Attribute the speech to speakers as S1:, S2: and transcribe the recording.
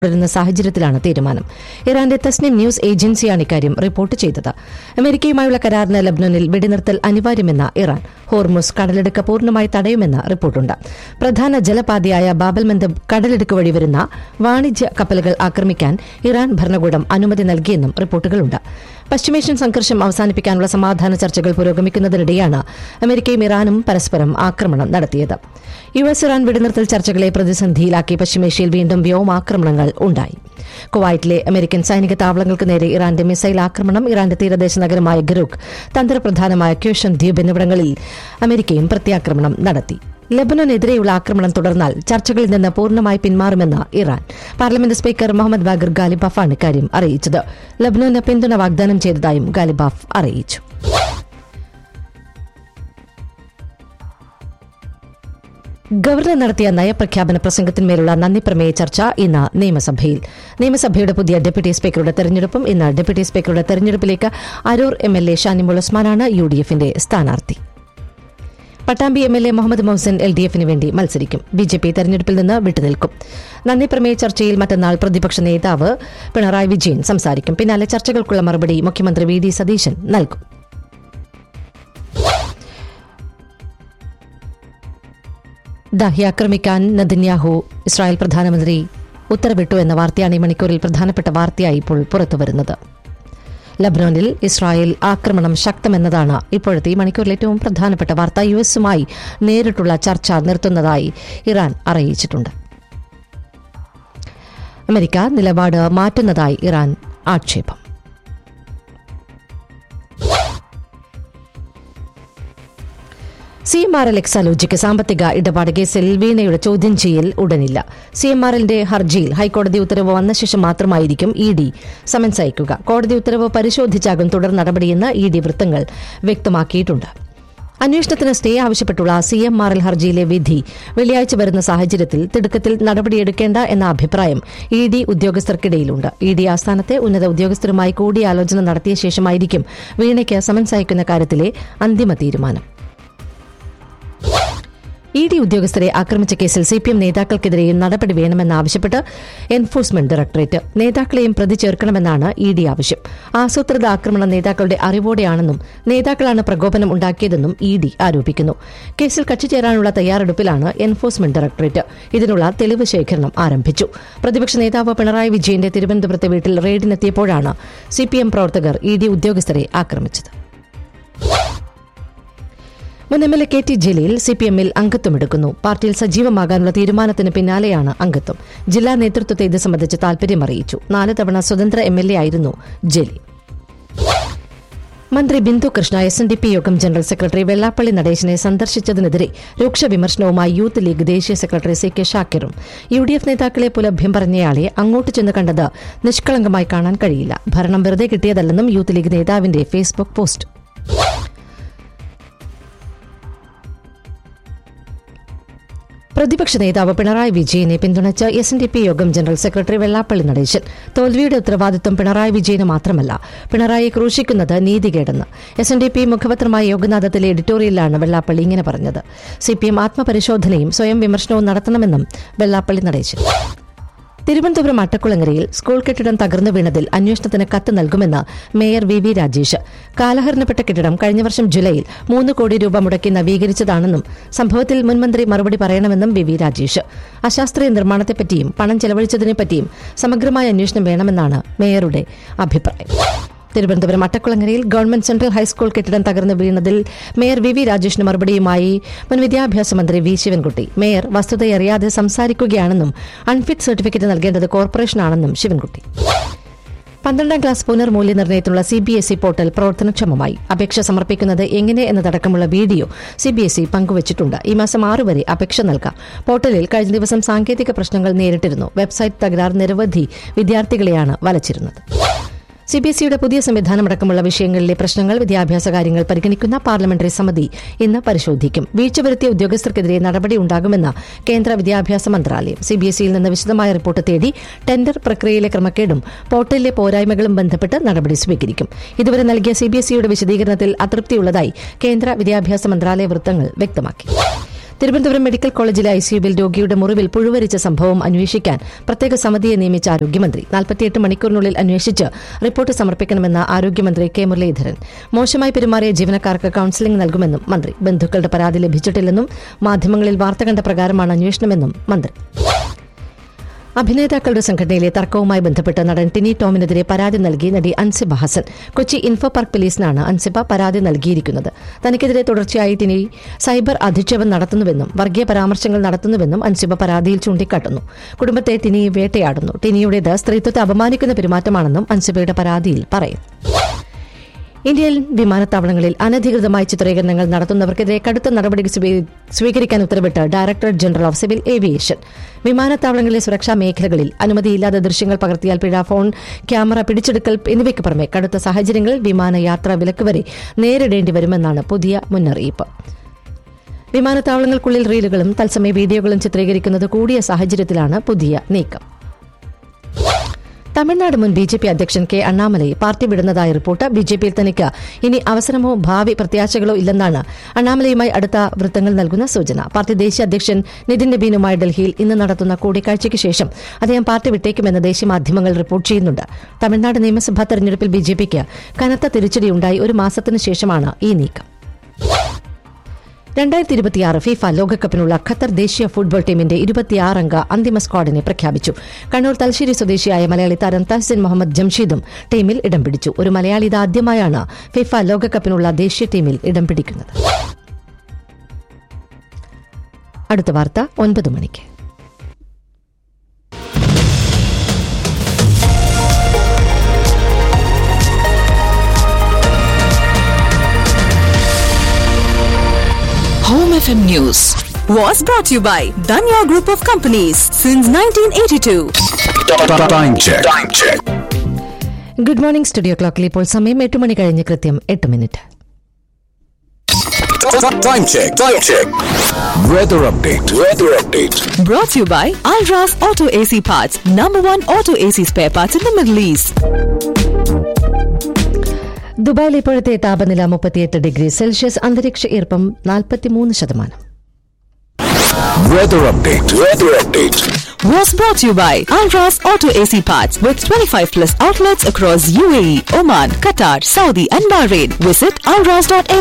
S1: തുടരുന്ന സാഹചര്യത്തിലാണ് തീരുമാനം ഇറാന്റെ തസ്നിം ന്യൂസ് ഏജൻസിയാണ് ഇക്കാര്യം റിപ്പോർട്ട് ചെയ്തത് അമേരിക്കയുമായുള്ള കരാറിന് ലബ്നനിൽ വെടിനിർത്തൽ അനിവാര്യമെന്ന ഇറാൻ ഹോർമുസ് കടലെടുക്ക് പൂർണ്ണമായി തടയുമെന്ന റിപ്പോർട്ടുണ്ട് പ്രധാന ജലപാതയായ ബാബൽ മന്ദബ് കടലെടുക്ക് വഴി വരുന്ന വാണിജ്യ കപ്പലുകൾ ആക്രമിക്കാൻ ഇറാൻ ഭരണകൂടം അനുമതി നൽകിയെന്നും റിപ്പോർട്ടുകളുണ്ട് പശ്ചിമേഷ്യൻ സംഘർഷം അവസാനിപ്പിക്കാനുള്ള സമാധാന ചർച്ചകൾ പുരോഗമിക്കുന്നതിനിടെയാണ് അമേരിക്കയും ഇറാനും പരസ്പരം ആക്രമണം നടത്തിയത് യു എസ് ഇറാൻ വെടിനിർത്തൽ ചർച്ചകളെ പ്രതിസന്ധിയിലാക്കി പശ്ചിമേഷ്യയിൽ വീണ്ടും വ്യോമാക്രമണങ്ങൾ ഉണ്ടായി കുവൈറ്റിലെ അമേരിക്കൻ സൈനിക താവളങ്ങൾക്ക് നേരെ ഇറാന്റെ മിസൈൽ ആക്രമണം ഇറാന്റെ തീരദേശ നഗരമായ ഗറൂഖ് തന്ത്രപ്രധാനമായ ക്യൂഷൻ ദ്വീപ് എന്നിവിടങ്ങളിൽ അമേരിക്കയും പ്രത്യാക്രമണം നടത്തി ലബനനെതിരെയുള്ള ആക്രമണം തുടർന്നാൽ ചർച്ചകളിൽ നിന്ന് പൂർണ്ണമായി പിന്മാറുമെന്ന് Iran parliament speaker Mohammad Bagher ഗാലിബാഫാണ് ഇക്കാര്യം അറിയിച്ചത് ലബനന് പിന്തുണ വാഗ്ദാനം ചെയ്തതായും ഗാലിബാഫ് അറിയിച്ചു ഗവർണർ നടത്തിയ നയപ്രഖ്യാപന പ്രസംഗത്തിന്മേലുള്ള നന്ദി പ്രമേയ ചർച്ച ഇന്ന് നിയമസഭയിൽ നിയമസഭയുടെ പുതിയ ഡെപ്യൂട്ടി സ്പീക്കറുടെ തെരഞ്ഞെടുപ്പും ഇന്ന് ഡെപ്യൂട്ടി സ്പീക്കറുടെ തെരഞ്ഞെടുപ്പിലേക്ക് Aroor M L A Shanimol ഉസ്മാനാണ് യു ഡി എഫിന്റെ സ്ഥാനാർത്ഥി Pattambi M L A Muhammad Mohsin L D എഫിന് വേണ്ടി മത്സരിക്കും ബി ജെ പി തെരഞ്ഞെടുപ്പിൽ നിന്ന് വിട്ടുനിൽക്കും നന്ദി പ്രമേയ ചർച്ചയിൽ മറ്റന്നാൾ പ്രതിപക്ഷ നേതാവ് പിണറായി വിജയൻ സംസാരിക്കും പിന്നാലെ ചർച്ചകൾക്കുള്ള മറുപടി മുഖ്യമന്ത്രി വി ഡി സതീശൻ നൽകും ദാഹി ആക്രമിക്കാൻ നദിന്യാഹു ഇസ്രായേൽ പ്രധാനമന്ത്രി ഉത്തരവിട്ടു എന്ന വാർത്തയാണ് ഈ മണിക്കൂറിൽ പ്രധാനപ്പെട്ട വാർത്തയായി ഇപ്പോൾ പുറത്തുവരുന്നത് ലബ്നോനിൽ ഇസ്രായേൽ ആക്രമണം ശക്തമെന്നതാണ് ഇപ്പോഴത്തെ ഈ മണിക്കൂറിൽ ഏറ്റവും പ്രധാനപ്പെട്ട വാർത്ത യു എസുമായി നേരിട്ടുള്ള ചർച്ച നിർത്തുന്നതായി ഇറാൻ അറിയിച്ചിട്ടുണ്ട് അമേരിക്ക നിലപാട് മാറ്റുന്നതായി ഇറാൻ ആക്ഷേപം C M R L Exalogic സാമ്പത്തിക ഇടപാട് കേസിൽ വീണയുടെ ചോദ്യം ചെയ്യൽ ഉടനില്ല സി എം ആർ എല്ലിന്റെ ഹർജിയിൽ ഹൈക്കോടതി ഉത്തരവ് വന്ന ശേഷം മാത്രമായിരിക്കും ഇ ഡി സമൻസ് അയക്കുക കോടതി ഉത്തരവ് പരിശോധിച്ചാകും തുടർ നടപടിയെന്ന് ഇ ഡി വൃത്തങ്ങൾ വ്യക്തമാക്കിയിട്ടുണ്ട് അന്വേഷണത്തിന് സ്റ്റേ ആവശ്യപ്പെട്ടുള്ള സി എം ആർ എൽ ഹർജിയിലെ വിധി വെള്ളിയാഴ്ച വരുന്ന സാഹചര്യത്തിൽ തിടുക്കത്തിൽ നടപടിയെടുക്കേണ്ട എന്ന അഭിപ്രായം ഇ ഡി ഉദ്യോഗസ്ഥർക്കിടയിലുണ്ട് ഇ ഡി ആസ്ഥാനത്തെ ഉന്നത ഉദ്യോഗസ്ഥരുമായി കൂടിയാലോചന നടത്തിയ ശേഷമായിരിക്കും വീണയ്ക്ക് സമൻസ് അയക്കുന്ന കാര്യത്തിലെ അന്തിമ തീരുമാനം ഇ ഡി ഉദ്യോഗസ്ഥരെ ആക്രമിച്ച കേസിൽ സി പി എം നേതാക്കൾക്കെതിരെയും നടപടി വേണമെന്നാവശ്യപ്പെട്ട് എൻഫോഴ്സ്മെന്റ് ഡയറക്ടറേറ്റ് നേതാക്കളെയും പ്രതി ചേർക്കണമെന്നാണ് ഇ ഡി ആവശ്യം ആസൂത്രിത ആക്രമണം നേതാക്കളുടെ അറിവോടെയാണെന്നും നേതാക്കളാണ് പ്രകോപനം ഉണ്ടാക്കിയതെന്നും ഇ ഡി ആരോപിക്കുന്നു കേസിൽ കക്ഷി ചേരാനുള്ള തയ്യാറെടുപ്പിലാണ് എൻഫോഴ്സ്മെന്റ് ഡയറക്ടറേറ്റ് ഇതിനുള്ള തെളിവ് ശേഖരണം ആരംഭിച്ചു പ്രതിപക്ഷ നേതാവ് പിണറായി വിജയന്റെ തിരുവനന്തപുരത്തെ വീട്ടിൽ റെയ്ഡിനെത്തിയപ്പോഴാണ് സി പി എം പ്രവർത്തകർ ഇ ഡി ഉദ്യോഗസ്ഥരെ ആക്രമിച്ചത് മുൻ M L A K T Jaleel C P എമ്മിൽ അംഗത്വമെടുക്കുന്നു പാർട്ടിയിൽ സജീവമാകാനുള്ള തീരുമാനത്തിന് പിന്നാലെയാണ് അംഗത്വം ജില്ലാ നേതൃത്വത്തെ ഇത് സംബന്ധിച്ച് താൽപര്യം അറിയിച്ചു നാല് തവണ സ്വതന്ത്ര എം എൽ എ ആയിരുന്നു ജലീൽ മന്ത്രി Bindu Krishna S N D P യോഗം ജനറൽ സെക്രട്ടറി വെള്ളാപ്പള്ളി നടേശനെ സന്ദർശിച്ചതിനെതിരെ രൂക്ഷ വിമർശനവുമായി യൂത്ത് ലീഗ് ദേശീയ സെക്രട്ടറി സി കെ ഷാക്കിറും യു ഡി എഫ് നേതാക്കളെ പുലഭ്യം പറഞ്ഞയാളെ അങ്ങോട്ട് ചെന്ന് കണ്ടത് നിഷ്കളങ്കമായി കാണാൻ കഴിയില്ല ഭരണം വെറുതെ കിട്ടിയതല്ലെന്നും യൂത്ത് ലീഗ് നേതാവിന്റെ ഫേസ്ബുക്ക് പോസ്റ്റ് പ്രതിപക്ഷ നേതാവ് പിണറായി വിജയനെ പിന്തുണച്ച് എസ് എൻ ഡി പി യോഗം ജനറൽ സെക്രട്ടറി വെള്ളാപ്പള്ളി നടേശൻ തോൽവിയുടെ ഉത്തരവാദിത്വം പിണറായി വിജയന് മാത്രമല്ല പിണറായിയെ ക്രൂശിക്കുന്നത് നീതികേടെന്ന് എസ് എൻ ഡി പി മുഖപത്രമായ യോഗനാഥത്തിലെ എഡിറ്റോറിയലിലാണ് വെള്ളാപ്പള്ളി ഇങ്ങനെ പറഞ്ഞത് സി പി എം ആത്മപരിശോധനയും സ്വയം വിമർശനവും നടത്തണമെന്നും വെള്ളാപ്പള്ളി നടേശൻ തിരുവനന്തപുരം അട്ടക്കുളങ്ങരയിൽ സ്കൂൾ കെട്ടിടം തകർന്നു വീണതിൽ അന്വേഷണത്തിന് കത്ത് നൽകുമെന്ന് മേയർ വി വി രാജേഷ് കാലഹരണപ്പെട്ട കെട്ടിടം കഴിഞ്ഞ വർഷം ജൂലൈയിൽ മൂന്ന് കോടി രൂപ മുടക്കി നവീകരിച്ചതാണെന്നും സംഭവത്തിൽ മുൻമന്ത്രി മറുപടി പറയണമെന്നും വി വി രാജേഷ് അശാസ്ത്രീയ നിർമ്മാണത്തെപ്പറ്റിയും പണം ചെലവഴിച്ചതിനെപ്പറ്റിയും സമഗ്രമായ അന്വേഷണം വേണമെന്നാണ് മേയറുടെ അഭിപ്രായം തിരുവനന്തപുരം അട്ടക്കുളങ്ങരയിൽ ഗവൺമെന്റ് സെൻട്രൽ ഹൈസ്കൂൾ കെട്ടിടം തകർന്നു വീണതിൽ മേയർ വി വി രാജേഷിന് മറുപടിയുമായി മുൻ വിദ്യാഭ്യാസ മന്ത്രി വി ശിവൻകുട്ടി മേയർ വസ്തുതയറിയാതെ സംസാരിക്കുകയാണെന്നും അൺഫിറ്റ് സർട്ടിഫിക്കറ്റ് നൽകേണ്ടത് കോർപ്പറേഷനാണെന്നും ശിവൻകുട്ടി പന്ത്രണ്ടാം ക്ലാസ് പുനർമൂല്യനിർണ്ണയത്തിനുള്ള C B S E portal പ്രവർത്തനക്ഷമമായി അപേക്ഷ സമർപ്പിക്കുന്നത് എങ്ങനെ എന്നതടക്കമുള്ള video C B S E പങ്കുവച്ചിട്ടുണ്ട് ഈ മാസം ആറ് വരെ അപേക്ഷ നൽകാം പോർട്ടലിൽ കഴിഞ്ഞ ദിവസം സാങ്കേതിക പ്രശ്നങ്ങൾ നേരിട്ടിരുന്നു വെബ്സൈറ്റ് തകരാർ നിരവധി വിദ്യാർത്ഥികളെയാണ് വലച്ചിരുന്നത് സി ബി എസ് ഇയുടെ പുതിയ സംവിധാനമടക്കമുള്ള വിഷയങ്ങളിലെ പ്രശ്നങ്ങൾ വിദ്യാഭ്യാസ കാര്യങ്ങൾ പരിഗണിക്കുന്ന പാർലമെന്ററി സമിതി ഇന്ന് പരിശോധിക്കും വീഴ്ച വരുത്തിയ ഉദ്യോഗസ്ഥർക്കെതിരെ നടപടി ഉണ്ടാകുമെന്ന് കേന്ദ്ര വിദ്യാഭ്യാസ മന്ത്രാലയം സി ബി എസ് ഇയിൽ നിന്ന് വിശദമായ റിപ്പോർട്ട് തേടി ടെൻഡർ പ്രക്രിയയിലെ ക്രമക്കേടും പോർട്ടലിലെ പോരായ്മകളും ബന്ധപ്പെട്ട് നടപടി സ്വീകരിക്കും ഇതുവരെ നൽകിയ സി ബി എസ് ഇയുടെ വിശദീകരണത്തിൽ അതൃപ്തിയുള്ളതായി കേന്ദ്ര വിദ്യാഭ്യാസ മന്ത്രാലയ വൃത്തങ്ങൾ വ്യക്തമാക്കി തിരുവനന്തപുരം മെഡിക്കൽ കോളേജിലെ ഐസിയുവിൽ രോഗിയുടെ മുറിവിൽ പുഴുവരിച്ച സംഭവം അന്വേഷിക്കാൻ പ്രത്യേക സമിതിയെ നിയമിച്ച ആരോഗ്യമന്ത്രി നാൽപ്പത്തിയെട്ട് മണിക്കൂറിനുള്ളിൽ അന്വേഷിച്ച് റിപ്പോർട്ട് സമർപ്പിക്കണമെന്ന് ആരോഗ്യമന്ത്രി കെ മുരളീധരൻ മോശമായി പെരുമാറിയ ജീവനക്കാർക്ക് കൌൺസിലിംഗ് നൽകുമെന്നും മന്ത്രി ബന്ധുക്കളുടെ പരാതി ലഭിച്ചിട്ടില്ലെന്നും മാധ്യമങ്ങളിൽ വാർത്ത കണ്ട പ്രകാരമാണ് അന്വേഷണമെന്നും മന്ത്രി അഭിനേതാക്കളുടെ സംഘടനയിലെ തർക്കവുമായി ബന്ധപ്പെട്ട് നടൻ ടിനി ടോമിനെതിരെ പരാതി നൽകി നടി അൻസിബ ഹസൻ കൊച്ചി ഇൻഫോ പാർക്ക് പോലീസിനാണ് അൻസിബ പരാതി നൽകിയിരിക്കുന്നത് തനിക്കെതിരെ തുടർച്ചയായി ടിനി സൈബർ അധിക്ഷേപം നടത്തുന്നുവെന്നും വർഗീയ പരാമർശങ്ങൾ നടത്തുന്നുവെന്നും അൻസിബ പരാതിയിൽ ചൂണ്ടിക്കാട്ടുന്നു കുടുംബത്തെ ടിനി വേട്ടയാടുന്നു ടിനിയുടേത് സ്ത്രീത്വത്തെ അപമാനിക്കുന്ന പെരുമാറ്റമാണെന്നും അൻസിബയുടെ പരാതിയിൽ പറയും ഇന്ത്യൻ വിമാനത്താവളങ്ങളിൽ അനധികൃതമായ ചിത്രീകരണങ്ങൾ നടത്തുന്നവർക്കെതിരെ കടുത്ത നടപടി സ്വീ- സ്വീകരിക്കാൻ ഉത്തരവിട്ട് directorate general of civil aviation വിമാനത്താവളങ്ങളിലെ സുരക്ഷാ മേഖലകളിൽ അനുമതിയില്ലാതെ ദൃശ്യങ്ങൾ പകർത്തിയാൽ പിഴ ഫോൺ ക്യാമറ പിടിച്ചെടുക്കൽ എന്നിവയ്ക്ക് പുറമെ കടുത്ത സാഹചര്യങ്ങളിൽ വിമാനയാത്രാ വിലക്ക് വരെ നേരിടേണ്ടി വരുമെന്നാണ് പുതിയ മുന്നറിയിപ്പ് വിമാനത്താവളങ്ങൾക്കുള്ളിൽ റീലുകളും തത്സമയ വീഡിയോകളും ചിത്രീകരിക്കുന്നത് കൂടിയ സാഹചര്യത്തിലാണ് പുതിയ നീക്കം തമിഴ്നാട് മുൻ ബി ജെ പി അധ്യക്ഷൻ കെ അണ്ണാമലൈ പാർട്ടി വിടുന്നതായ റിപ്പോർട്ട് ബി ജെ പിയിൽ തനിക്ക് ഇനി അവസരമോ ഭാവി പ്രത്യാശകളോ ഇല്ലെന്നാണ് അണ്ണാമലയുമായി അടുത്ത വൃത്തങ്ങൾ നൽകുന്ന സൂചന പാർട്ടി ദേശീയ അധ്യക്ഷൻ നിതിൻ നബീനുമായി ഡൽഹിയിൽ ഇന്ന് നടത്തുന്ന കൂടിക്കാഴ്ചയ്ക്ക് ശേഷം അദ്ദേഹം പാർട്ടി വിട്ടേക്കുമെന്ന് ദേശീയ മാധ്യമങ്ങൾ റിപ്പോർട്ട് ചെയ്യുന്നുണ്ട് തമിഴ്നാട് നിയമസഭാ തെരഞ്ഞെടുപ്പിൽ ബി ജെ പിക്ക് കനത്ത തിരിച്ചടിയുണ്ടായി ഒരു മാസത്തിനു ശേഷമാണ് ഈ നീക്കം രണ്ടായിരത്തി ഇരുപത്തിയാറ് ഫിഫ ലോകകപ്പിനുള്ള ഖത്തർ ദേശീയ ഫുട്ബോൾ ടീമിന്റെ ഇരുപത്തിയാറംഗ അന്തിമ സ്ക്വാഡിനെ പ്രഖ്യാപിച്ചു കണ്ണൂർ തലശ്ശേരി സ്വദേശിയായ മലയാളി താരം തഹസിൻ മുഹമ്മദ് ജംഷീദും ടീമിൽ ഇടം പിടിച്ചു ഒരു മലയാളി ഇതാദ്യമായാണ് ഫിഫ ലോകകപ്പിനുള്ള ദേശീയ ടീമിൽ ഇടം പിടിക്കുന്നത് അടുത്ത വാർത്ത ഒൻപത് മണിക്ക്
S2: Home FM News was brought to you by Danya Group of Companies since 1982.
S3: Time check. Time check.
S1: Good morning studio ക്ലോക്കിൽ ഇപ്പോൾ സമയം എട്ട് മണി കഴിഞ്ഞ് കൃത്യം എട്ട് minute
S3: Time check. Time check. Weather update. Weather update.
S2: Brought to you by Alras Auto AC Parts, number one auto AC spare parts in the Middle East.
S1: ദുബായിൽ ഇപ്പോഴത്തെ താപനില മുപ്പത്തിയെട്ട് ഡിഗ്രി സെൽഷ്യസ് അന്തരീക്ഷ ഈർപ്പം നാൽപ്പത്തിമൂന്ന് ശതമാനം
S3: Weather update. Weather update.
S2: Was brought to you by Alras Auto AC Parts with 25 plus outlets across UAE, Oman, Qatar, Saudi, and Bahrain. Visit alras.me.